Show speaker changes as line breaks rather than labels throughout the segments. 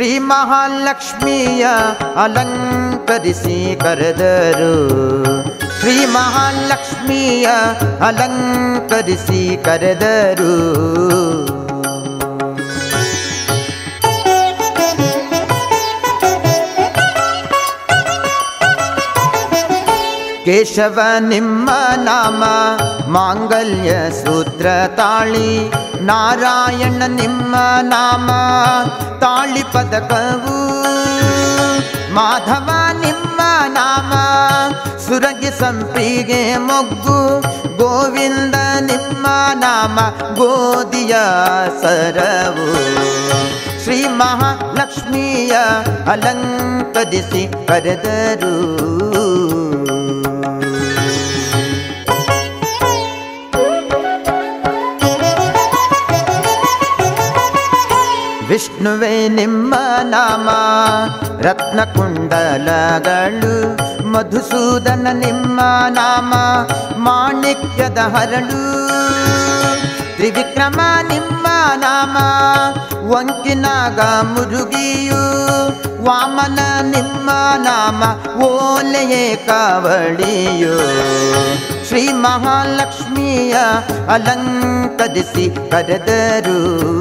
ಶ್ರೀ ಮಹಾಲಕ್ಷ್ಮಿಯ ಅಲಂಕರಿಸಿ ಕರೆದರು ಶ್ರೀ ಮಹಾಲಕ್ಷ್ಮಿಯ ಅಲಂಕರಿಸಿ ಕರೆದರು ಕೇಶವ ನಿಮ್ಮ ನಾಮ ಮಾಂಗಲ್ಯ ಸೂತ್ರ ತಾಳಿ ನಾರಾಯಣ ನಿಮ್ಮ ನಾಮ ತಾಳಿ ಪದಕವು ಮಾಧವ ನಿಮ್ಮ ನಾಮ ಸುರಗಿ ಸಂಪಿಗೆ ಮೊಗ್ಗು ಗೋವಿಂದ ನಿಮ್ಮ ನಾಮ ಗೋದಿಯ ಸರವು ಶ್ರೀ ಮಹಾಲಕ್ಷ್ಮಿಯ ಅಲಂಕರಿಸಿ ಕರೆದರು ವಿಷ್ಣುವೇ ನಿಮ್ಮ ನಾಮ ರತ್ನಕುಂಡಲಗಳು ಮಧುಸೂದನ ನಿಮ್ಮ ನಾಮ ಮಾಣಿಕ್ಯದ ಹರಳು ತ್ರಿವಿಕ್ರಮ ನಿಮ್ಮ ನಾಮ ವಂಕಿನಾಗ ಮುರುಗಿಯು ವಾಮನ ನಿಮ್ಮ ನಾಮ ಓಲೆಯೇ ಕಾವಳಿಯು ಶ್ರೀ ಮಹಾಲಕ್ಷ್ಮಿಯ ಅಲಂಕರಿಸಿ ಕರೆದರು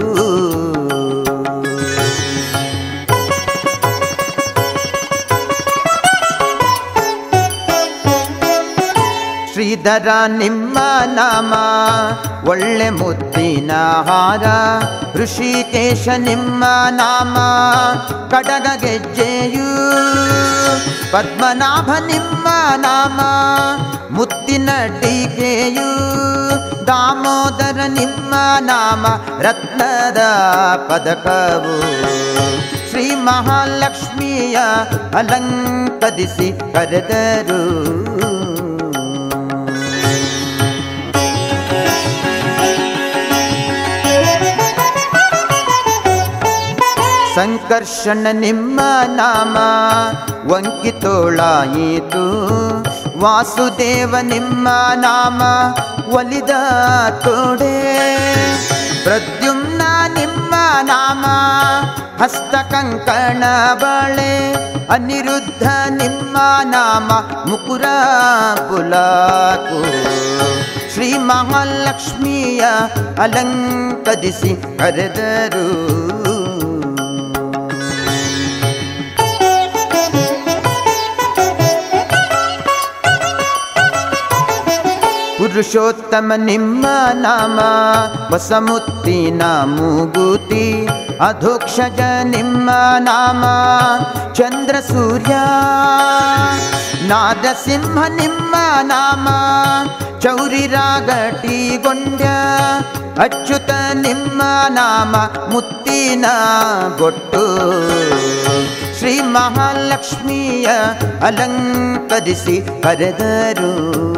ಶ್ರೀಧರ ನಿಮ್ಮ ನಾಮ ಒಳ್ಳೆ ಮುತ್ತಿನ ಹಾರ ಋಷಿಕೇಶ ನಿಮ್ಮ ನಾಮ ಕಡಗ ಗೆಜ್ಜೆಯು ಪದ್ಮನಾಭ ನಿಮ್ಮ ನಾಮ ಮುತ್ತಿನ ಟೀಕೆಯು ದಾಮೋದರ ನಿಮ್ಮ ನಾಮ ರತ್ನದ ಪದಕವು ಶ್ರೀ ಮಹಾಲಕ್ಷ್ಮಿಯ ಅಲಂಕರಿಸಿ ಕರೆದರು ಸಂಕರ್ಷಣ ನಿಮ್ಮ ನಾಮ ವಂಕಿತೋಳಾಯಿತು ವಾಸುದೇವ ನಿಮ್ಮ ನಾಮ ಒಲಿದ ತೋಡೆ ಪ್ರದ್ಯುಮ್ನ ನಿಮ್ಮ ನಾಮ ಹಸ್ತ ಕಂಕಣ ಬಳೆ ಅನಿರುದ್ಧ ನಿಮ್ಮ ನಾಮ ಮುಕುರ ಪುಲಾಕು ಶ್ರೀ ಮಹಾಲಕ್ಷ್ಮಿಯ ಅಲಂಕರಿಸಿ ಕರೆದರು ಪುರುಷೋತ್ತಮ ನಿಮ್ಮ ನಾಮ ವಸಮುತ್ತಿನ ಮೂಗುತಿ ಅಧೋಕ್ಷಜ ನಿಮ್ಮ ನಾಮ ಚಂದ್ರ ಸೂರ್ಯ ನಾದಸಿಂಹ ನಿಮ್ಮ ನಾಮ ಚೌರಿ ರಾಗಟಿ ಗೊಂಡ್ಯ ಅಚ್ಯುತ ನಿಮ್ಮ ನಾಮ ಮುತ್ತಿನ ಗೊಟ್ಟು ಶ್ರೀ ಮಹಾಲಕ್ಷ್ಮಿಯ ಅಲಂಕರಿಸಿ ಕರೆದರು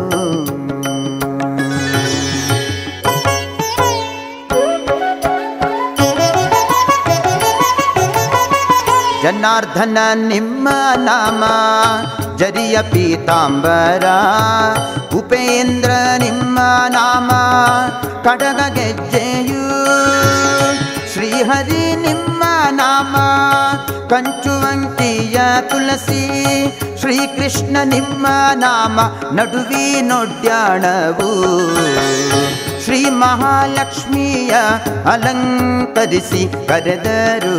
ಜನಾರ್ದನ ನಿಮ್ಮ ನಾಮ ಜರಿಯ ಪೀತಾಂಬರ ಉಪೇಂದ್ರ ನಿಮ್ಮ ನಾಮ ಕಡಗ ಗೆಜ್ಜೆಯು ಶ್ರೀಹರಿ ನಿಮ್ಮ ನಾಮ ಕಂಚುವಂಕಿಯ ತುಳಸಿ ಶ್ರೀಕೃಷ್ಣ ನಿಮ್ಮ ನಾಮ ನಡುವಿನೊಡ್ಯಾಣವು ಶ್ರೀ ಮಹಾಲಕ್ಷ್ಮಿಯ ಅಲಂಕರಿಸಿ ಕರೆದರು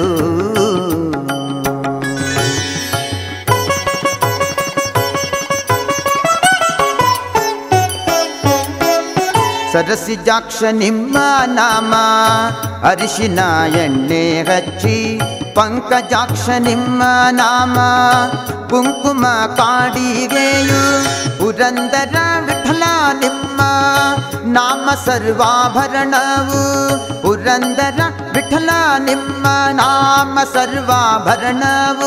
ಸರಸಿಜಾಕ್ಷ ನಿಮ್ಮ ನಾಮ ಅರಿಶಿನ ಎಣ್ಣೆ ಹಚ್ಚಿ ಪಂಕಜಾಕ್ಷ ನಿಮ್ಮ ನಾಮ ಕುಂಕುಮ ಕಾಡಿಗೆಯು ಪುರಂದರ ವಿಠಲ ನಿಮ್ಮ ನಾಮ ಸರ್ವಾಭರಣವು ಪುರಂದರ ವಿಠಲ ನಿಮ್ಮ ನಾಮ ಸರ್ವಾಭರಣವು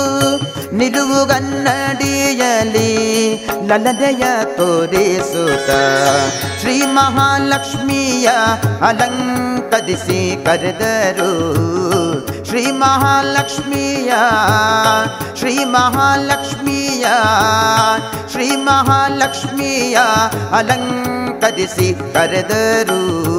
ನಿಲುವುಗನ್ನಡಿಯಲಿ ಲಲನೆಯ ತೋರಿಸುತ್ತ ಶ್ರೀ ಮಹಾಲಕ್ಷ್ಮಿಯ ಅಲಂಕರಿಸಿ ಕರೆದರು ಶ್ರೀ ಮಹಾಲಕ್ಷ್ಮಿಯ ಶ್ರೀ ಮಹಾಲಕ್ಷ್ಮಿಯ ಶ್ರೀ ಮಹಾಲಕ್ಷ್ಮಿಯ ಅಲಂಕರಿಸಿ ಕರೆದರು